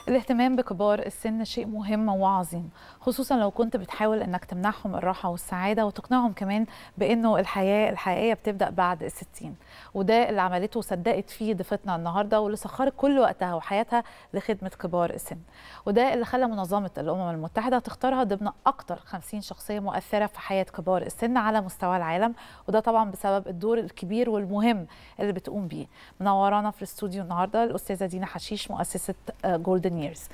الاهتمام بكبار السن شيء مهم وعظيم خصوصا لو كنت بتحاول انك تمنحهم الراحة والسعادة وتقنعهم كمان بانه الحياة الحقيقية بتبدأ بعد الستين وده اللي عملته وصدقت فيه ضيفتنا النهاردة واللي سخرت كل وقتها وحياتها لخدمة كبار السن وده اللي خلى منظمة الأمم المتحدة تختارها ضمن أكتر 50 شخصية مؤثرة في حياة كبار السن على مستوى العالم وده طبعا بسبب الدور الكبير والمهم اللي بتقوم بيه منورانا في الاستوديو النهارده الاستاذه دينا حشيش مؤسسه جولدن ييرز